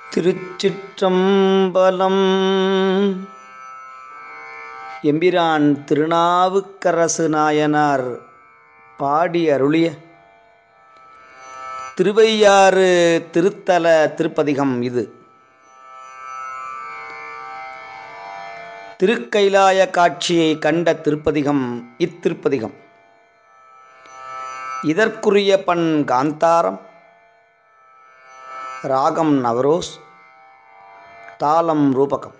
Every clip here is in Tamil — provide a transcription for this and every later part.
திருச்சிற்றம்பலம் எம்பிரான் திருநாவுக்கரசு நாயனார் பாடி அருளிய திருவையாறு திருத்தல திருப்பதிகம் இது திருக்கைலாய காட்சியை கண்ட திருப்பதிகம் இத்திருப்பதிகம் இதற்குரிய பண் காந்தாரம் ராகம் நவரோஸ் தாளம் ரூபகம்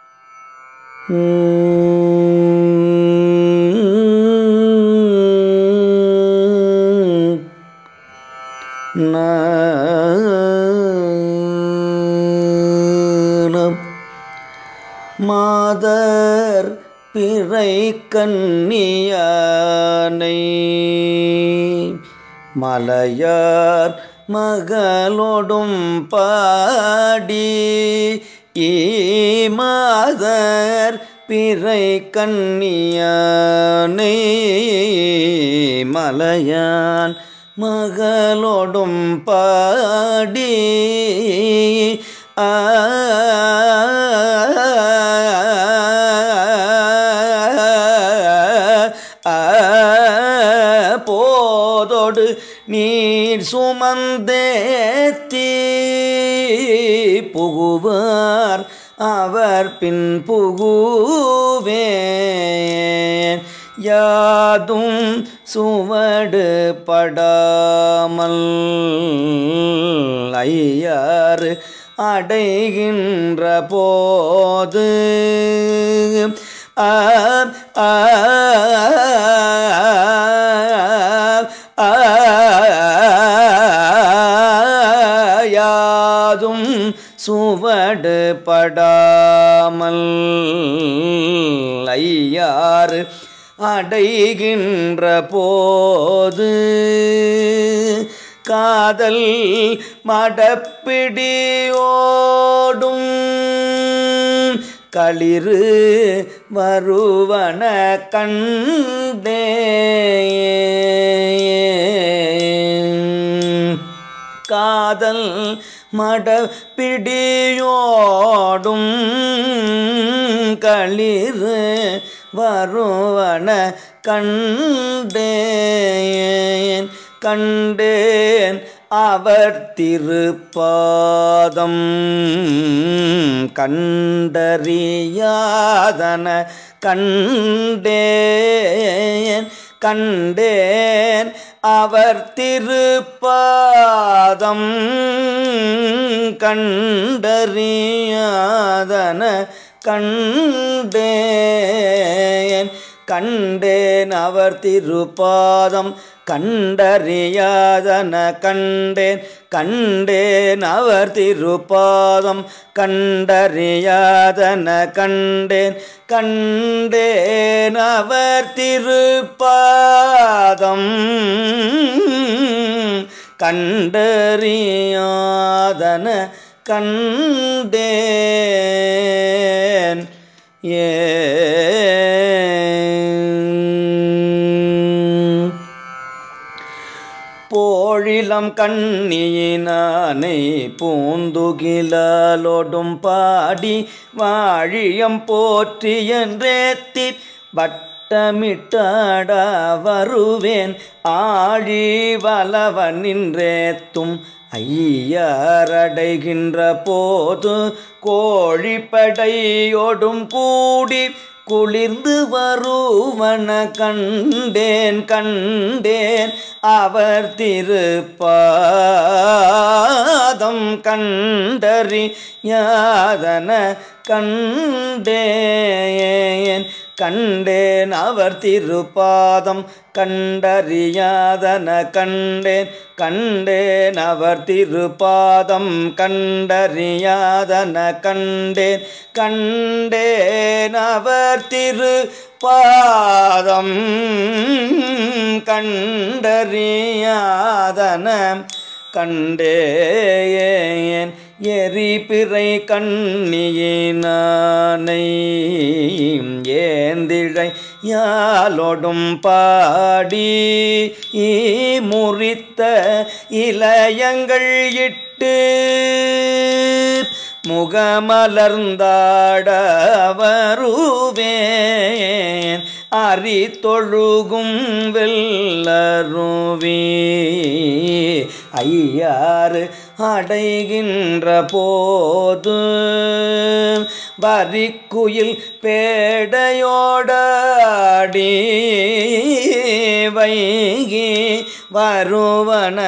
மாதர் பிறை கண்ணியானை மலையார் மகளோடும் பாடி ஈமாதர் பிறை கண்ணியானை மலையான் மகளோடும் பாடி ஆ போதொடு நீர் சுமந்தேத்தி புகுவார் அவர் பின் புகுவேன் யாதும் சுவடு படாமல் ஐயாறு அடைகின்ற போது ஆ ஆ யாதும் சுவடு படாமல் ஐயாறு அடைகின்ற போது காதல் மடப்பிடியோடும் களிறு வருவன கண்டே காதல் மடப்பிடியோடும் களிறு வருவன கண்டேன் கண்டேன் அவர் திருப்பாதம் கண்டறியாதன கண்டேன் கண்டேன் அவர் திருப்பாதம் கண்டறியாதன கண்டேன் கண்டேன் அவர் திருப்பாதம் கண்டறியாதன கண்டேன் கண்டேன் அவர் திருப்பாதம் கண்டறியாதன கண்டேன் கண்டேன் அவர் திருப்பாதம் கண்டறியாதன கண்டேன் ஏ போழிலம் கண்ணியினானை பூந்துகிலோடும் பாடி வாழியம் போற்றி என்றேத்தி வட்டமிட்டாட வருவேன் ஆழி வலவன் நின்றேத்தும் ஐயரடைகின்ற போது கோழிப்படையோடும் கூடி குளிர்ந்து வருவன கண்டேன் கண்டேன் அவர் திருப்பாதம் கண்டறியாதன கண்டேன் கண்டேன் அவர் திருப்பாதம் கண்டறியாதன கண்டேன் கண்டேன் அவர் திருப்பாதம் கண்டறியாதன கண்டேன் கண்டேன் அவர் திருப்பாதம் கண்டறியாதன கண்டேன் எரிபிறை கண்ணியினானை ஏந்திழை யாலொடும் பாடி முறித்த இளையங்கள் இட்டு முகமலர்ந்தாட வருவேன் அறி தொழுகும் வெள்ளருவி ஐயாறு அடைகின்ற போது வரிக்குயில் பேடையோடாடி வைகி வருவன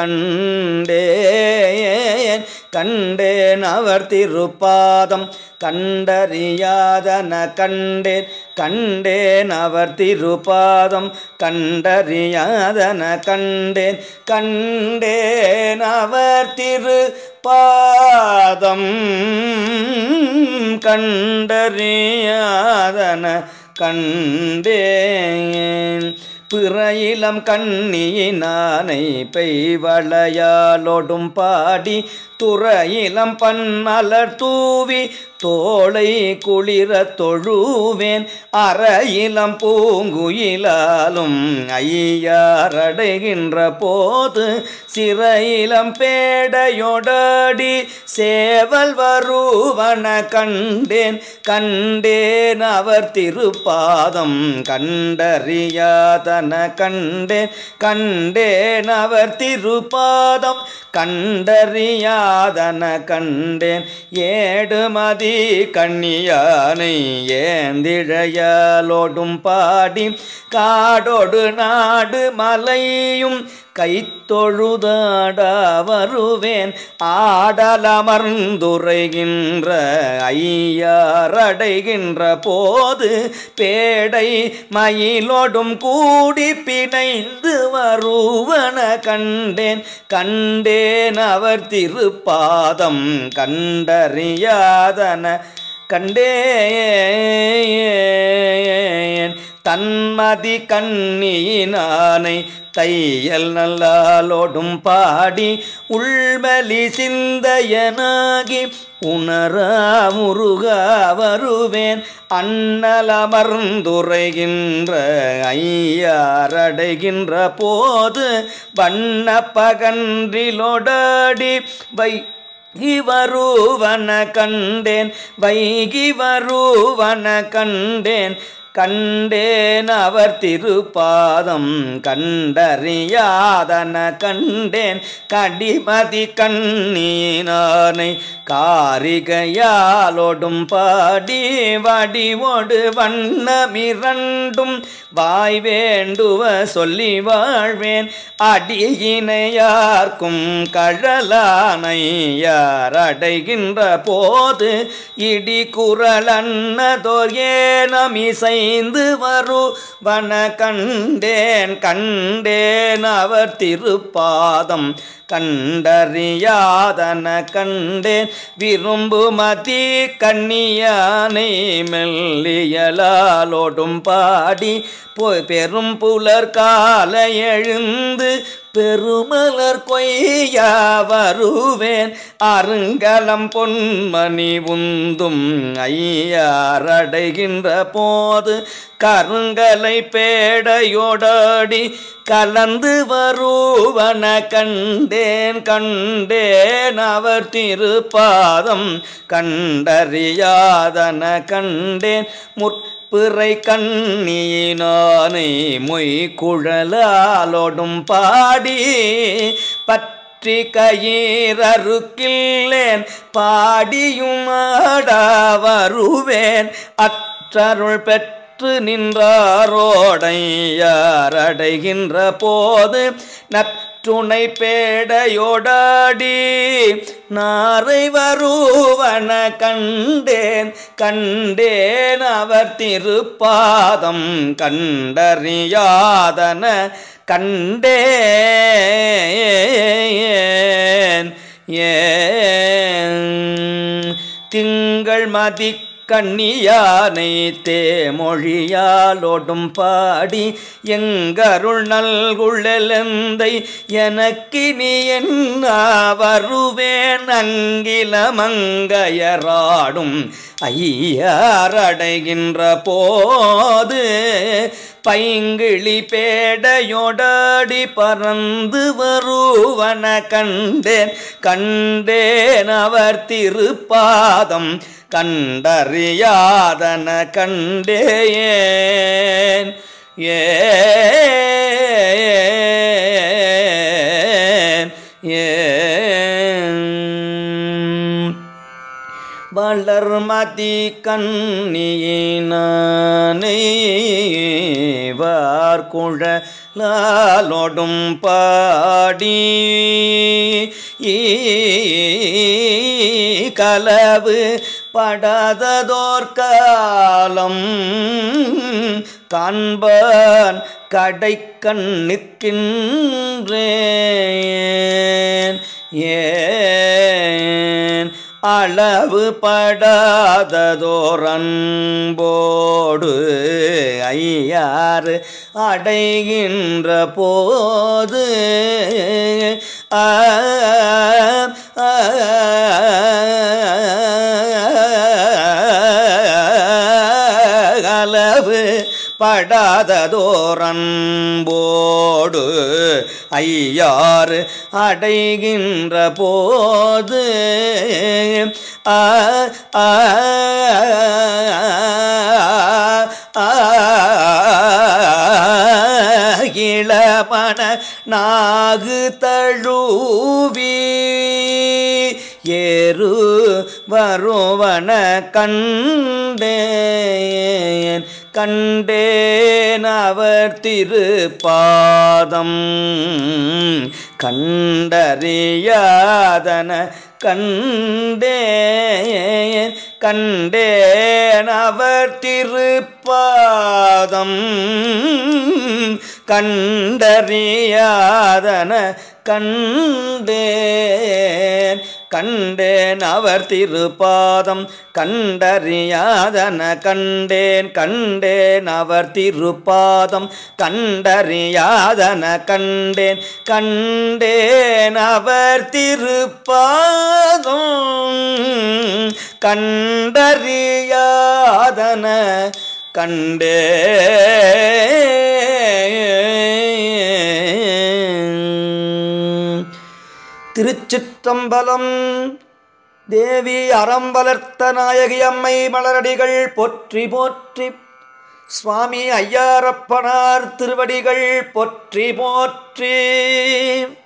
கண்டேன் கண்டேன் அவர் திருப்பாதம் கண்டறியாதன கண்டேன் கண்டேன் அவர் திருப்பாதம் கண்டறியாதன கண்டேன் கண்டேன் அவர் திரு பாதம் கண்டறியாதன கண்டேன் பிறையிலம் கண்ணியினானை பெய்வளையாலோடும் பாடி துறையிலம் பன்மலர் தூவி தோளை குளிர தொழுவேன் அறையிலம் பூங்குயிலாலும் ஐயாரடைகின்ற போது சிறையிலம் பேடையொடாடி சேவல் வருவன கண்டேன் கண்டேன் அவர் திருப்பாதம் கண்டறியாதன கண்டேன் கண்டேன் அவர் திருப்பாதம் கண்டறியாதன கண்டேன் ஏடுமதி கண்ணியானை ஏந்திழையாலோடும் பாடி காடோடு நாடு மலையும் கைத்தொழுதாட வருவேன் ஆடலமர்ந்துரைகின்ற ஐயாரடைகின்ற போது பேடை மயிலோடும் கூடி பிணைந்து வருவன கண்டேன் கண்டேன் அவர் திருப்பாதம் கண்டறியாதன கண்டேன் தன்மதி கண்ணியினானை தையல் நல்லாலோடும் பாடி உள்மலி சிந்தையனாகி உணரா முருகா வருவேன் அண்ணலமர்ந்துரைகின்ற ஐயாரடைகின்ற போது வண்ண பகன்றிலொடாடி வை வருவன கண்டேன் வைகி வருவன கண்டேன் கண்டேன் அவர் திருப்பாதம் கண்டறியாதன கண்டேன் கடிமதி கண்ணீனானை காரிகையாலோடும் பாடி வடிவோடு வண்ணமிரண்டும் வாய் வேண்டுவ சொல்லி வாழ்வேன் அடியினையார்க்கும் கழலானையார் அடைகின்ற போது இடி குரலன்னதோர் ஏனமிசைந்து வருவன கண்டேன் கண்டேன் அவர் திருப்பாதம் கண்டறியாதன கண்டேன் விரும்பு மதி கண்ணியானை மெல்லியலாலோடும் பாடி போய் பெரும் புலர் காலை எழுந்து பெருமலர் கொய்யா வருவேன் அருங்கலம் பொன்மணி உந்தும் ஐயாரடைகின்ற போது கருங்கலை பேடையோடாடி கலந்து வருவன கண்டேன் கண்டேன் அவர் திருப்பாதம் கண்டறியாதன கண்டேன் முற்பிறை கண்ணியினானை மொய் குழலாலோடும் பாடி பற்றி கயிறறுக்கில்லேன் பாடியும் ஆடா வருவேன் அற்றருள் பெற்ற பெற்று நின்றாரோடையாரடைகின்ற போது நற்றுணை பேடையோடாடி நாரை வருவன கண்டேன் கண்டேன் அவர் திருப்பாதம் கண்டறியாதன கண்டேன் ஏன் திங்கள் மதி கண்ணியானை தேமொழியாலோடும் பாடி எங்கருள் நல்குழலெந்தை எனக்கினி என்ன வருவேன் அங்கில மங்கையராடும் ஐயாரடைகின்ற போது பைங்கிளி பேடையொடாடி பறந்து வருவன கண்டேன் கண்டேன் அவர் திருப்பாதம் கண்டறியாதன கண்டேன் ஏன் ஏன் வளர்மதி கண்ணியினானை வார்குழலாலொடும் பாடி கலவு படாததோர் காலம் காண்பான் கடை கண் நிற்கின்றேன் ஏன் அளவு படாததோர் அன்போடு ஐயாறு அடைகின்ற போது ஆ, ஆ, அளவு படாததோர் அன்போடு ஐயாறு அடைகின்ற போது ஆ ஆ ஆ இளமண நாகு தழுவி ஏறு வருவன கண்டேன் கண்டேன் அவர் திருப்பாதம் கண்டறியாதன கண்டேன் கண்டேன் அவர் திருப்பாதம் கண்டறியாதன கண்டேன் கண்டேன் அவர் திருப்பாதம் கண்டறியாதன கண்டேன் கண்டேன் அவர் திருப்பாதம் கண்டறியாதன கண்டேன் கண்டேன் அவர் திருப்பாதம் கண்டறியாதன கண்டே திருச்சிற்றம்பலம் தேவி அறம் வளர்த்த நாயகி அம்மை மலரடிகள் போற்றி போற்றி சுவாமி ஐயாரப்பனார் திருவடிகள் போற்றி போற்றி